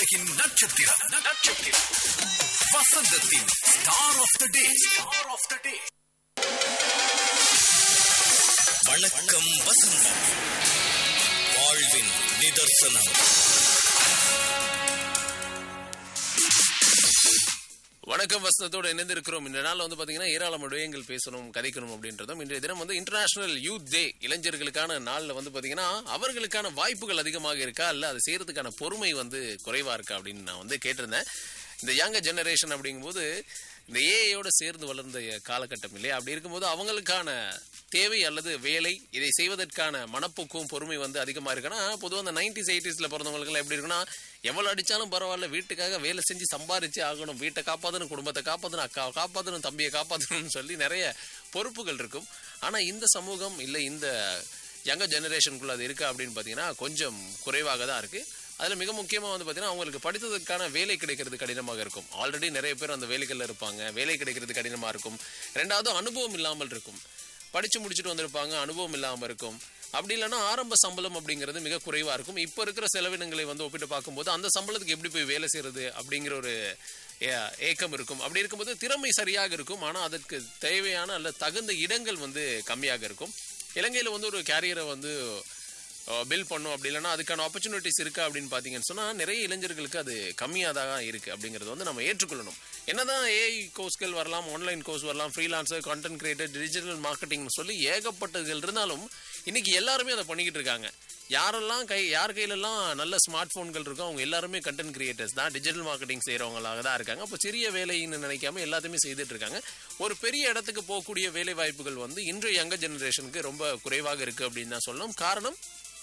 உலகின் நட்சத்திரம் நட்சத்திரம் வசந்தத்தின் star of the day star of the day வணக்கம் வசந்தம் வாழ்வின் நிதர்சனம் வணக்கம் வசனத்தோடு இணைந்திருக்கிறோம் இந்த நாள் வந்து பாத்தீங்கன்னா ஏராளமான விடயங்கள் பேசணும் கதைக்கணும் அப்படின்றதும் இன்றைய தினம் வந்து இன்டர்நேஷனல் யூத் டே இளைஞர்களுக்கான நாள்ல வந்து பாத்தீங்கன்னா அவர்களுக்கான வாய்ப்புகள் அதிகமாக இருக்கா இல்ல அதை செய்யறதுக்கான பொறுமை வந்து குறைவா இருக்கா அப்படின்னு நான் வந்து கேட்டிருந்தேன் இந்த யங்க ஜெனரேஷன் அப்படிங்கும்போது இந்த ஏஐயோட சேர்ந்து வளர்ந்த காலகட்டம் இல்லையா அப்படி இருக்கும்போது அவங்களுக்கான தேவை அல்லது வேலை இதை செய்வதற்கான மனப்போக்கும் பொறுமை வந்து அதிகமா இருக்குன்னா பொதுவாக அந்த நைன்டிஸ் எயிட்டிஸ்ல பிறந்தவங்களுக்கு எப்படி இருக்குன்னா எவ்வளவு அடிச்சாலும் பரவாயில்ல வீட்டுக்காக வேலை செஞ்சு சம்பாரிச்சு ஆகணும் வீட்டை காப்பாற்றணும் குடும்பத்தை காப்பாற்றணும் அக்கா காப்பாற்றணும் தம்பியை காப்பாற்றணும்னு சொல்லி நிறைய பொறுப்புகள் இருக்கும் ஆனா இந்த சமூகம் இல்லை இந்த யங்க ஜெனரேஷனுக்குள்ள அது இருக்கா அப்படின்னு பார்த்தீங்கன்னா கொஞ்சம் குறைவாக தான் இருக்கு அதில் மிக முக்கியமாக வந்து பார்த்தீங்கன்னா அவங்களுக்கு படித்ததற்கான வேலை கிடைக்கிறது கடினமாக இருக்கும் ஆல்ரெடி நிறைய பேர் அந்த வேலைகளில் இருப்பாங்க வேலை கிடைக்கிறது கடினமாக இருக்கும் ரெண்டாவது அனுபவம் இல்லாமல் இருக்கும் படித்து முடிச்சுட்டு வந்திருப்பாங்க அனுபவம் இல்லாமல் இருக்கும் அப்படி இல்லைன்னா ஆரம்ப சம்பளம் அப்படிங்கிறது மிக குறைவாக இருக்கும் இப்போ இருக்கிற செலவினங்களை வந்து ஒப்பிட்டு பார்க்கும்போது அந்த சம்பளத்துக்கு எப்படி போய் வேலை செய்யறது அப்படிங்கிற ஒரு ஏ- ஏக்கம் இருக்கும் அப்படி இருக்கும்போது திறமை சரியாக இருக்கும் ஆனால் அதற்கு தேவையான அல்ல தகுந்த இடங்கள் வந்து கம்மியாக இருக்கும் இலங்கையில் வந்து ஒரு கேரியரை வந்து பில் பண்ணும் அப்படி இல்லைன்னா அதுக்கான ஆப்பர்ச்சுனிட்டிஸ் இருக்கா அப்படின்னு பார்த்தீங்கன்னு சொன்னால் நிறைய இளைஞர்களுக்கு அது கம்மியாக தான் இருக்குது அப்படிங்கிறது வந்து நம்ம ஏற்றுக்கொள்ளணும் என்னதான் ஏஐ கோர்ஸ்கள் வரலாம் ஆன்லைன் கோர்ஸ் வரலாம் freelancer content creator digital marketing சொல்லி ஏகப்பட்டதுகள் இருந்தாலும் இன்னைக்கு எல்லாருமே அதை பண்ணிக்கிட்டு இருக்காங்க யாரெல்லாம் கை யார் கையிலெல்லாம் நல்ல ஸ்மார்ட் ஃபோன்கள் இருக்கோ அவங்க எல்லாருமே கண்டென்ட் கிரியேட்டர்ஸ் தான் டிஜிட்டல் மார்க்கெட்டிங் செய்கிறவங்களாக தான் இருக்காங்க அப்போ சிறிய வேலைன்னு நினைக்காம எல்லாத்தையுமே செய்துட்டு இருக்காங்க ஒரு பெரிய இடத்துக்கு போகக்கூடிய வேலை வாய்ப்புகள் வந்து இன்றைய யங்க ஜெனரேஷனுக்கு ரொம்ப குறைவாக இருக்குது அப்படின்னு தான் சொல்லணும் காரணம்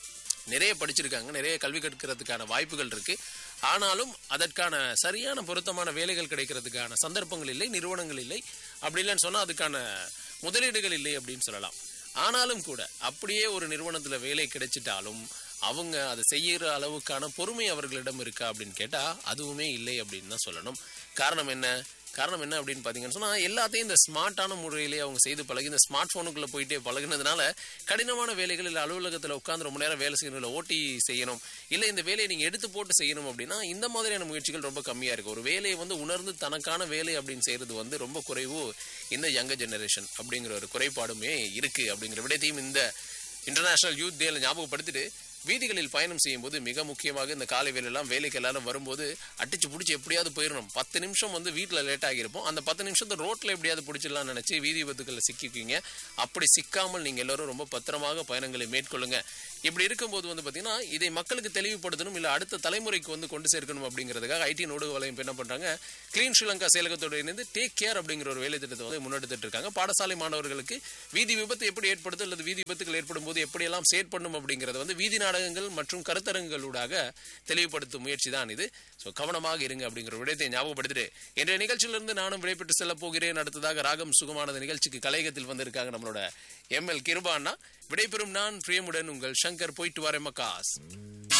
நிறைய படிச்சிருக்காங்க நிறைய கல்வி கற்கிறதுக்கான வாய்ப்புகள் இருக்கு ஆனாலும் அதற்கான சரியான பொருத்தமான வேலைகள் கிடைக்கிறதுக்கான சந்தர்ப்பங்கள் இல்லை நிறுவனங்கள் இல்லை அப்படி இல்லைன்னு சொன்னா அதுக்கான முதலீடுகள் இல்லை அப்படின்னு சொல்லலாம் ஆனாலும் கூட அப்படியே ஒரு நிறுவனத்துல வேலை கிடைச்சிட்டாலும் அவங்க அதை செய்யற அளவுக்கான பொறுமை அவர்களிடம் இருக்கா அப்படின்னு கேட்டா அதுவுமே இல்லை அப்படின்னு தான் சொல்லணும் காரணம் என்ன காரணம் என்ன அப்படின்னு பார்த்தீங்கன்னு சொன்னால் எல்லாத்தையும் இந்த ஸ்மார்ட்டான முறையிலே அவங்க செய்து பழகி இந்த ஸ்மார்ட் ஃபோனுக்குள்ளே போயிட்டே பழகுனதுனால கடினமான வேலைகள் இல்லை அலுவலகத்தில் உட்காந்து ரொம்ப நேரம் வேலை செய்யணும் இல்லை ஓட்டி செய்யணும் இல்லை இந்த வேலையை நீங்கள் எடுத்து போட்டு செய்யணும் அப்படின்னா இந்த மாதிரியான முயற்சிகள் ரொம்ப கம்மியாக இருக்குது ஒரு வேலையை வந்து உணர்ந்து தனக்கான வேலை அப்படின்னு செய்கிறது வந்து ரொம்ப குறைவு இந்த யங்க ஜெனரேஷன் அப்படிங்கிற ஒரு குறைபாடுமே இருக்குது அப்படிங்கிற விடயத்தையும் இந்த இன்டர்நேஷனல் யூத் டேல ஞாபகப்படுத்திட்டு வீதிகளில் பயணம் செய்யும்போது மிக முக்கியமாக இந்த காலை வேலையெல்லாம் வேலைக்கு எல்லாரும் வரும்போது அடிச்சு பிடிச்சி எப்படியாவது போயிடணும் பத்து நிமிஷம் வந்து வீட்டில் லேட் ஆகியிருப்போம் அந்த பத்து நிமிஷத்தை ரோட்டில் எப்படியாவது பிடிச்சிடலாம்னு நினச்சி வீதி விபத்துக்களில் சிக்கிக்குவீங்க அப்படி சிக்காமல் நீங்கள் எல்லாரும் ரொம்ப பத்திரமாக பயணங்களை மேற்கொள்ளுங்க இப்படி இருக்கும்போது வந்து பார்த்தீங்கன்னா இதை மக்களுக்கு தெளிவுபடுத்தணும் இல்லை அடுத்த தலைமுறைக்கு வந்து கொண்டு சேர்க்கணும் அப்படிங்கிறதுக்காக ஐடி நோடு வலையம் என்ன பண்ணுறாங்க கிளீன் ஸ்ரீலங்கா செயலகத்தோடு இணைந்து டேக் கேர் அப்படிங்கிற ஒரு வேலை திட்டத்தை வந்து முன்னெடுத்துட்டு இருக்காங்க பாடசாலை மாணவர்களுக்கு வீதி விபத்து எப்படி ஏற்படுது அல்லது வீதி விபத்துகள் ஏற்படும் போது எப்படியெல்லாம் செயற்படணும் அப்படிங்கறத வந்து வீதி நாடகங்கள் மற்றும் கருத்தரங்குகளூடாக தெளிவுபடுத்தும் முயற்சி தான் இது ஸோ கவனமாக இருங்க அப்படிங்கிற விடயத்தை ஞாபகப்படுத்திட்டு இன்றைய நிகழ்ச்சியிலிருந்து நானும் விடைபெற்று செல்ல போகிறேன் அடுத்ததாக ராகம் சுகமானது நிகழ்ச்சிக்கு கலையகத்தில் வந்திருக்காங்க நம்மளோட எம்எல் கிருபான்னா விடைபெறும் நான் பிரியமுடன் உங்கள் சங்கர் போயிட்டு வரேன் மக்காஸ்